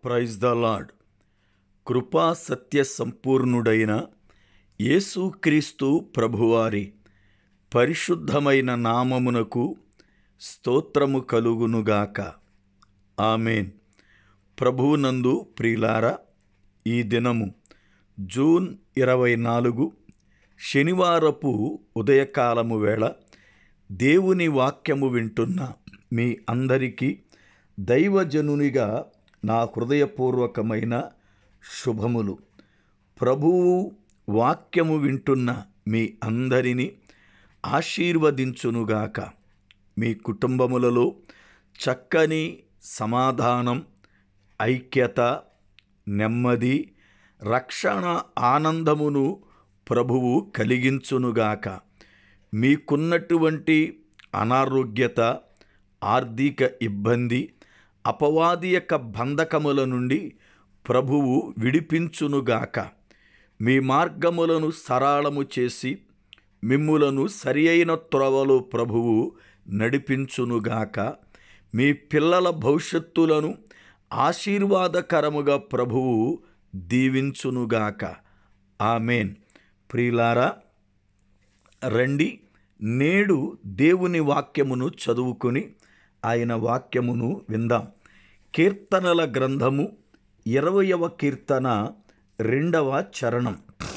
praise the lord కృపా సత్య సంపూర్ణుడైన యేసుక్రీస్తు ప్రభువారి పరిశుద్ధమైన నామమునకు స్తోత్రము కలుగునుగాక ఆమెన్ ప్రభువునందు ప్రియులారా ఈ దినము జూన్ ఇరవై నాలుగు శనివారపు ఉదయకాలము వేళ దేవుని వాక్యము వింటున్న మీ అందరికీ దైవజనునిగా నా హృదయపూర్వకమైన శుభములు ప్రభువు వాక్యము వింటున్న మీ అందరినీ ఆశీర్వదించునుగాక మీ కుటుంబములలో చక్కని సమాధానం ఐక్యత నెమ్మది రక్షణ ఆనందమును ప్రభువు కలిగించునుగాక మీకున్నటువంటి అనారోగ్యత ఆర్థిక ఇబ్బంది అపవాది యొక్క బంధకముల నుండి ప్రభువు విడిపించునుగాక మీ మార్గములను సరళము చేసి మిమ్ములను సరి అయిన త్రోవలో ప్రభువు నడిపించునుగాక మీ పిల్లల భవిష్యత్తులను ఆశీర్వాదకరముగా ప్రభువు దీవించునుగాక ఆమెన్ ప్రియులారా రండి నేడు దేవుని వాక్యమును చదువుకొని ఆయన వాక్యమును విందాం కీర్తనల గ్రంథము ఇరవయవ కీర్తన రెండవ చరణం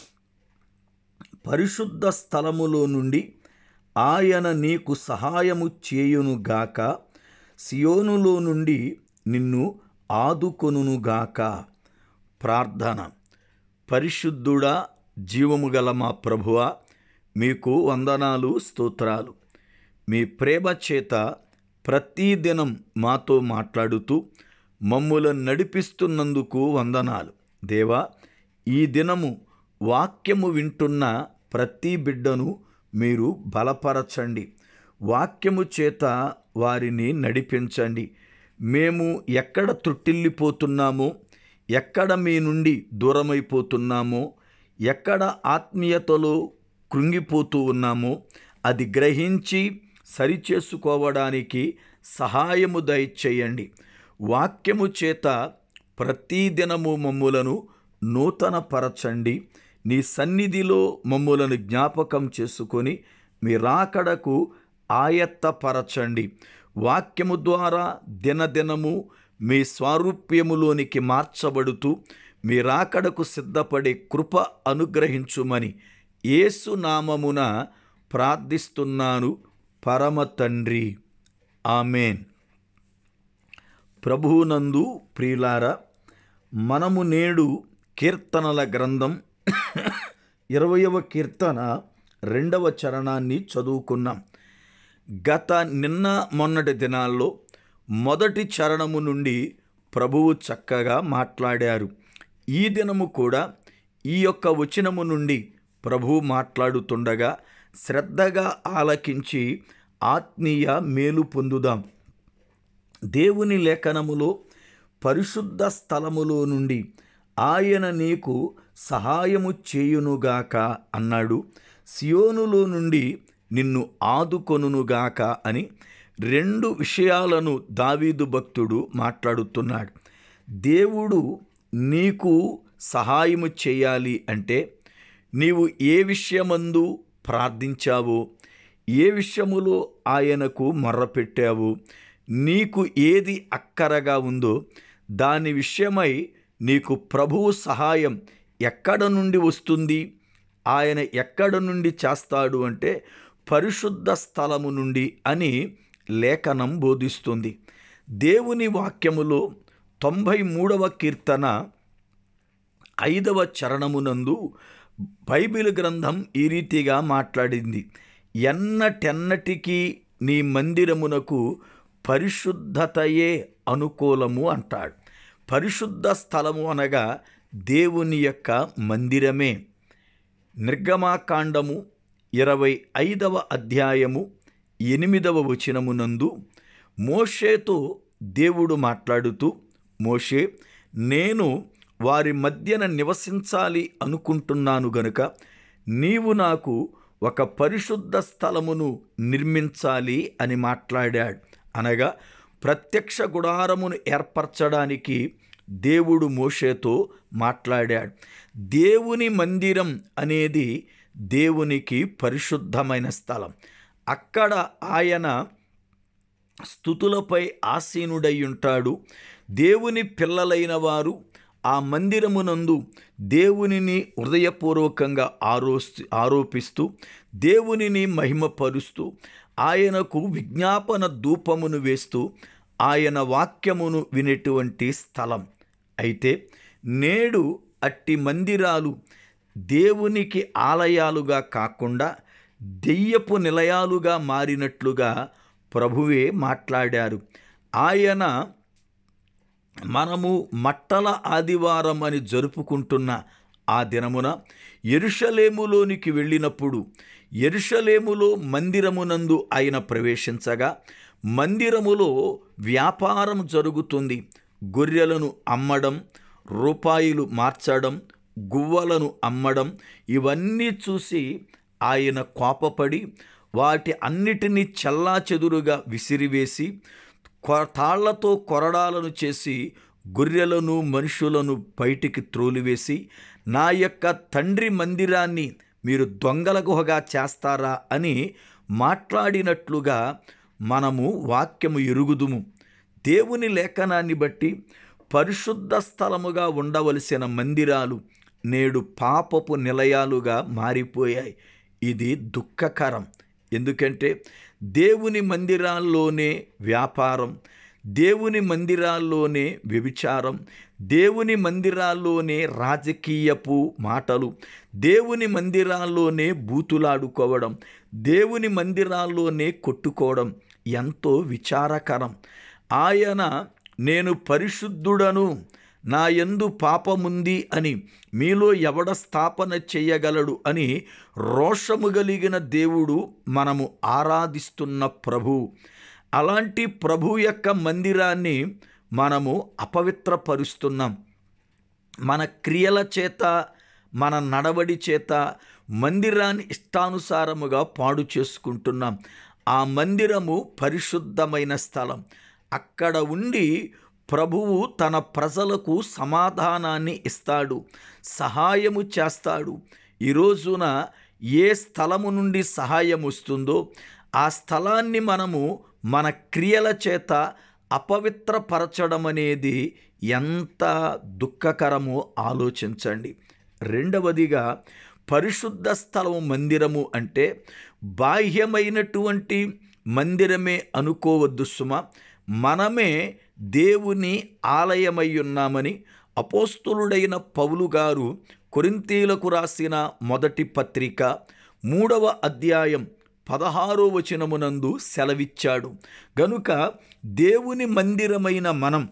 పరిశుద్ధ స్థలములో నుండి ఆయన నీకు సహాయము చేయునుగాక సియోనులో నుండి నిన్ను ఆదుకొనుగాక ప్రార్థన పరిశుద్ధుడా జీవము గల మా ప్రభువ మీకు వందనాలు స్తోత్రాలు మీ ప్రేమ చేత ప్రతిదినం మాతో మాట్లాడుతూ మమ్ములను నడిపిస్తున్నందుకు వందనాలు దేవా ఈ దినము వాక్యము వింటున్న ప్రతి బిడ్డను మీరు బలపరచండి వాక్యము చేత వారిని నడిపించండి మేము ఎక్కడ త్రుట్టిల్లిపోతున్నామో ఎక్కడ మీ నుండి దూరమైపోతున్నామో ఎక్కడ ఆత్మీయతలో కృంగిపోతూ ఉన్నామో అది గ్రహించి సరిచేసుకోవడానికి సహాయము దయచేయండి వాక్యము చేత ప్రతిదినము మమ్ములను నూతనపరచండి నీ సన్నిధిలో మమ్ములను జ్ఞాపకం చేసుకొని మీ రాకడకు ఆయత్తపరచండి వాక్యము ద్వారా దినదినము మీ స్వారూప్యములోనికి మార్చబడుతూ మీ రాకడకు సిద్ధపడే కృప అనుగ్రహించుమని యేసు నామమున ప్రార్థిస్తున్నాను పరమ తండ్రి ఆమెన్ ప్రభువునందు ప్రియులారా మనము నేడు కీర్తనల గ్రంథం ఇరవయవ కీర్తన రెండవ చరణాన్ని చదువుకున్నాం గత నిన్న మొన్నటి దినాల్లో మొదటి చరణము నుండి ప్రభువు చక్కగా మాట్లాడారు ఈ దినము కూడా ఈ యొక్క వచనము నుండి ప్రభువు మాట్లాడుతుండగా శ్రద్ధగా ఆలకించి ఆత్మీయ మేలు పొందుదాం దేవుని లేఖనములో పరిశుద్ధ స్థలములో నుండి ఆయన నీకు సహాయము చేయునుగాక అన్నాడు సియోనులో నుండి నిన్ను ఆదుకొనుగాక అని రెండు విషయాలను దావీదు భక్తుడు మాట్లాడుతున్నాడు దేవుడు నీకు సహాయము చేయాలి అంటే నీవు ఏ విషయమందు ప్రార్థించావో ఏ విషయములో ఆయనకు మొర్రపెట్టావో నీకు ఏది అక్కరగా ఉందో దాని విషయమై నీకు ప్రభువు సహాయం ఎక్కడ నుండి వస్తుంది ఆయన ఎక్కడ నుండి చేస్తాడు అంటే పరిశుద్ధ స్థలము నుండి అని లేఖనం బోధిస్తుంది దేవుని వాక్యములో తొంభై మూడవ కీర్తన ఐదవ చరణమునందు బైబిల్ గ్రంథం ఈ రీతిగా మాట్లాడింది ఎన్నటెన్నటికీ నీ మందిరమునకు పరిశుద్ధతయే అనుకూలము అంటాడు పరిశుద్ధ స్థలము అనగా దేవుని యొక్క మందిరమే నిర్గమాకాండము ఇరవై ఐదవ అధ్యాయము ఎనిమిదవ వచనమునందు మోషేతో దేవుడు మాట్లాడుతూ మోషే నేను వారి మధ్యన నివసించాలి అనుకుంటున్నాను గనుక నీవు నాకు ఒక పరిశుద్ధ స్థలమును నిర్మించాలి అని మాట్లాడాడు అనగా ప్రత్యక్ష గుడారమును ఏర్పరచడానికి దేవుడు మోషేతో మాట్లాడాడు దేవుని మందిరం అనేది దేవునికి పరిశుద్ధమైన స్థలం అక్కడ ఆయన స్థుతులపై ఆసీనుడై ఉంటాడు దేవుని పిల్లలైన వారు ఆ మందిరమునందు దేవునిని హృదయపూర్వకంగా ఆరోసి ఆరోపిస్తూ దేవునిని మహిమపరుస్తూ ఆయనకు విజ్ఞాపన ధూపమును వేస్తూ ఆయన వాక్యమును వినేటువంటి స్థలం అయితే నేడు అట్టి మందిరాలు దేవునికి ఆలయాలుగా కాకుండా దెయ్యపు నిలయాలుగా మారినట్లుగా ప్రభువే మాట్లాడారు ఆయన మనము మట్టల ఆదివారం అని జరుపుకుంటున్న ఆ దినమున ఎరుషలేములోనికి వెళ్ళినప్పుడు ఎరుషలేములో మందిరమునందు ఆయన ప్రవేశించగా మందిరములో వ్యాపారం జరుగుతుంది గొర్రెలను అమ్మడం రూపాయిలు మార్చడం గువ్వలను అమ్మడం ఇవన్నీ చూసి ఆయన కోపపడి వాటి అన్నిటినీ చెల్లా చెదురుగా విసిరివేసి కొ- తాళ్లతో కొరడాలను చేసి గొర్రెలను మనుషులను బయటికి త్రోలివేసి నా యొక్క తండ్రి మందిరాన్ని మీరు దొంగల గుహగా చేస్తారా అని మాట్లాడినట్లుగా మనము వాక్యము ఎరుగుదుము దేవుని లేఖనాన్ని బట్టి పరిశుద్ధ స్థలముగా ఉండవలసిన మందిరాలు నేడు పాపపు నిలయాలుగా మారిపోయాయి ఇది దుఃఖకరం ఎందుకంటే దేవుని మందిరాల్లోనే వ్యాపారం దేవుని మందిరాల్లోనే వ్యభిచారం దేవుని మందిరాల్లోనే రాజకీయపు మాటలు దేవుని మందిరాల్లోనే బూతులాడుకోవడం దేవుని మందిరాల్లోనే కొట్టుకోవడం ఎంతో విచారకరం ఆయన నేను పరిశుద్ధుడను నా యందు పాపముంది అని మీలో ఎవడ స్థాపన చేయగలడు అని రోషము కలిగిన దేవుడు మనము ఆరాధిస్తున్న ప్రభు అలాంటి ప్రభు యొక్క మందిరాన్ని మనము అపవిత్రపరుస్తున్నాం మన క్రియల చేత మన నడవడి చేత మందిరాన్ని ఇష్టానుసారముగా పాడు చేసుకుంటున్నాం ఆ మందిరము పరిశుద్ధమైన స్థలం అక్కడ ఉండి ప్రభువు తన ప్రజలకు సమాధానాన్ని ఇస్తాడు సహాయము చేస్తాడు ఈ రోజున ఏ స్థలము నుండి సహాయం వస్తుందో ఆ స్థలాన్ని మనము మన క్రియల చేత అపవిత్రపరచడం అనేది ఎంత దుఃఖకరమో ఆలోచించండి రెండవదిగా పరిశుద్ధ స్థలము మందిరము అంటే బాహ్యమైనటువంటి మందిరమే అనుకోవద్దు సుమ మనమే దేవుని ఆలయమై ఉన్నామని అపోస్తులుడైన పౌలు గారు కొరింతీలకు రాసిన మొదటి పత్రిక మూడవ అధ్యాయం పదహారో వచనమునందు సెలవిచ్చాడు గనుక దేవుని మందిరమైన మనం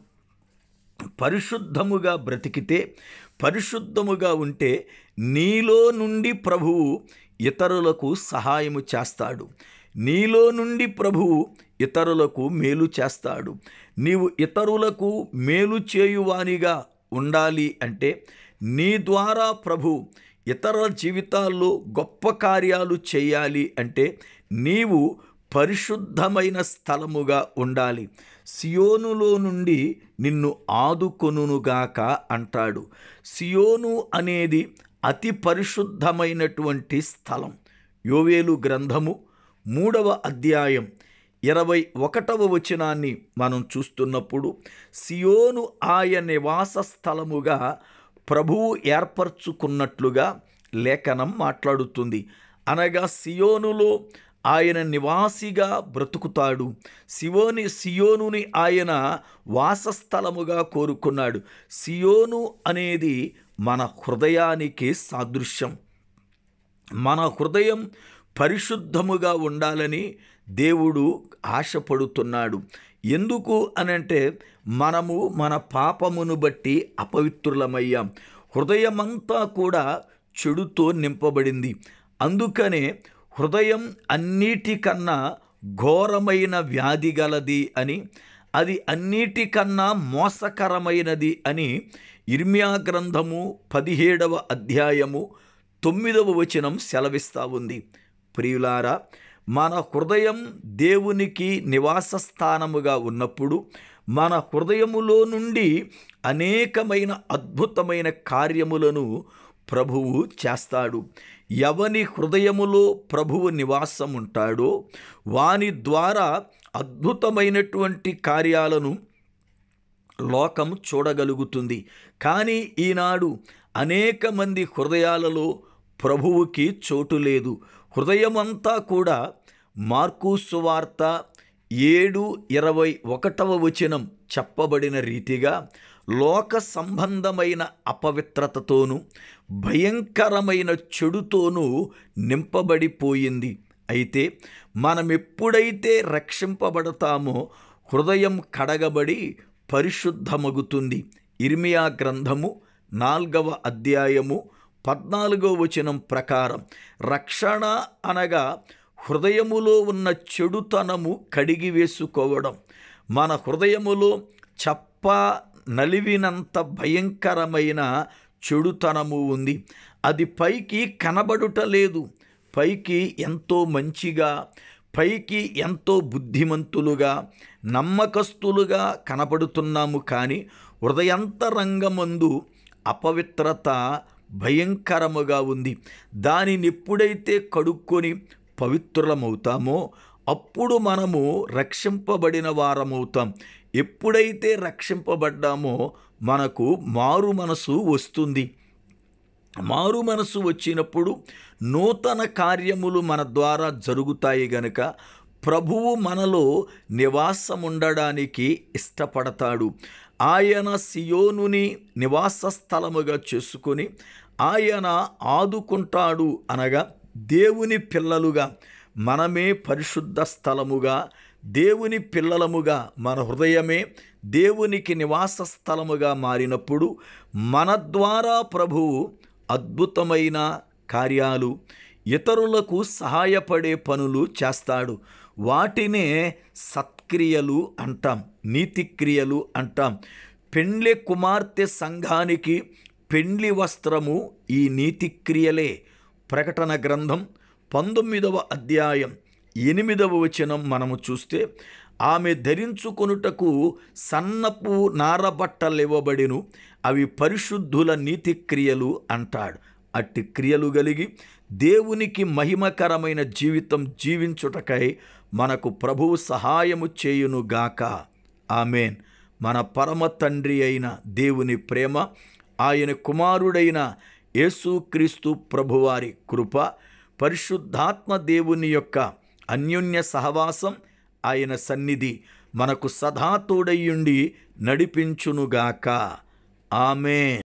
పరిశుద్ధముగా బ్రతికితే పరిశుద్ధముగా ఉంటే నీలో నుండి ప్రభువు ఇతరులకు సహాయము చేస్తాడు నీలో నుండి ప్రభువు ఇతరులకు మేలు చేస్తాడు నీవు ఇతరులకు మేలు చేయువానిగా ఉండాలి అంటే నీ ద్వారా ప్రభు ఇతరుల జీవితాల్లో గొప్ప కార్యాలు చేయాలి అంటే నీవు పరిశుద్ధమైన స్థలముగా ఉండాలి సియోనులో నుండి నిన్ను ఆదుకొనుగాక అంటాడు సియోను అనేది అతి పరిశుద్ధమైనటువంటి స్థలం యోవేలు గ్రంథము మూడవ అధ్యాయం ఇరవై ఒకటవ వచనాన్ని మనం చూస్తున్నప్పుడు సియోను ఆయ నివాస స్థలముగా ప్రభువు ఏర్పరచుకున్నట్లుగా లేఖనం మాట్లాడుతుంది అనగా సియోనులో ఆయన నివాసిగా బ్రతుకుతాడు సియోని సియోనుని ఆయన వాసస్థలముగా కోరుకున్నాడు సియోను అనేది మన హృదయానికి సాదృశ్యం మన హృదయం పరిశుద్ధముగా ఉండాలని దేవుడు ఆశపడుతున్నాడు ఎందుకు అనంటే మనము మన పాపమును బట్టి అపవిత్రులమయ్యాం హృదయమంతా కూడా చెడుతో నింపబడింది అందుకనే హృదయం అన్నిటికన్నా ఘోరమైన వ్యాధి గలది అని అది అన్నిటికన్నా మోసకరమైనది అని ఇర్మియా గ్రంథము పదిహేడవ అధ్యాయము తొమ్మిదవ వచనం సెలవిస్తూ ఉంది ప్రియులారా మన హృదయం దేవునికి నివాస స్థానముగా ఉన్నప్పుడు మన హృదయములో నుండి అనేకమైన అద్భుతమైన కార్యములను ప్రభువు చేస్తాడు ఎవని హృదయములో ప్రభువు నివాసం ఉంటాడో వాని ద్వారా అద్భుతమైనటువంటి కార్యాలను లోకం చూడగలుగుతుంది కానీ ఈనాడు అనేక మంది హృదయాలలో ప్రభువుకి చోటు లేదు హృదయమంతా కూడా మార్కు సువార్త ఏడు ఇరవై ఒకటవ వచనం చెప్పబడిన రీతిగా లోక సంబంధమైన అపవిత్రతతోనూ భయంకరమైన చెడుతోనూ నింపబడిపోయింది అయితే మనం ఎప్పుడైతే రక్షింపబడతామో హృదయం కడగబడి పరిశుద్ధమగుతుంది ఇర్మియా గ్రంథము నాల్గవ అధ్యాయము పద్నాలుగో వచనం ప్రకారం రక్షణ అనగా హృదయములో ఉన్న చెడుతనము కడిగి వేసుకోవడం మన హృదయములో చప్ప నలివినంత భయంకరమైన చెడుతనము ఉంది అది పైకి కనబడుట లేదు పైకి ఎంతో మంచిగా పైకి ఎంతో బుద్ధిమంతులుగా నమ్మకస్తులుగా కనబడుతున్నాము కానీ హృదయంతరంగమందు అపవిత్రత భయంకరముగా ఉంది దానిని ఎప్పుడైతే కడుక్కొని పవిత్రులమవుతామో అప్పుడు మనము రక్షింపబడిన వారమవుతాం ఎప్పుడైతే రక్షింపబడ్డామో మనకు మారు మనసు వస్తుంది మారు మనసు వచ్చినప్పుడు నూతన కార్యములు మన ద్వారా జరుగుతాయి గనుక ప్రభువు మనలో నివాసముండడానికి ఇష్టపడతాడు ఆయన సియోనుని నివాస స్థలముగా చేసుకొని ఆయన ఆదుకుంటాడు అనగా దేవుని పిల్లలుగా మనమే పరిశుద్ధ స్థలముగా దేవుని పిల్లలముగా మన హృదయమే దేవునికి నివాస స్థలముగా మారినప్పుడు మన ద్వారా ప్రభువు అద్భుతమైన కార్యాలు ఇతరులకు సహాయపడే పనులు చేస్తాడు వాటినే సత్క్రియలు అంటాం నీతిక్రియలు అంటాం పెండ్లి కుమార్తె సంఘానికి పెండ్లి వస్త్రము ఈ నీతిక్రియలే ప్రకటన గ్రంథం పంతొమ్మిదవ అధ్యాయం ఎనిమిదవ వచనం మనము చూస్తే ఆమె ధరించుకొనుటకు సన్నపు నారబట్టలివ్వబడిను అవి పరిశుద్ధుల నీతి క్రియలు అంటాడు అట్టి క్రియలు కలిగి దేవునికి మహిమకరమైన జీవితం జీవించుటకై మనకు ప్రభువు సహాయము చేయునుగాక ఆమెన్ మన పరమ తండ్రి అయిన దేవుని ప్రేమ ఆయన కుమారుడైన యేసుక్రీస్తు ప్రభువారి కృప పరిశుద్ధాత్మ దేవుని యొక్క అన్యోన్య సహవాసం ఆయన సన్నిధి మనకు సదా తోడయ్యుండి నడిపించునుగాక ఆమె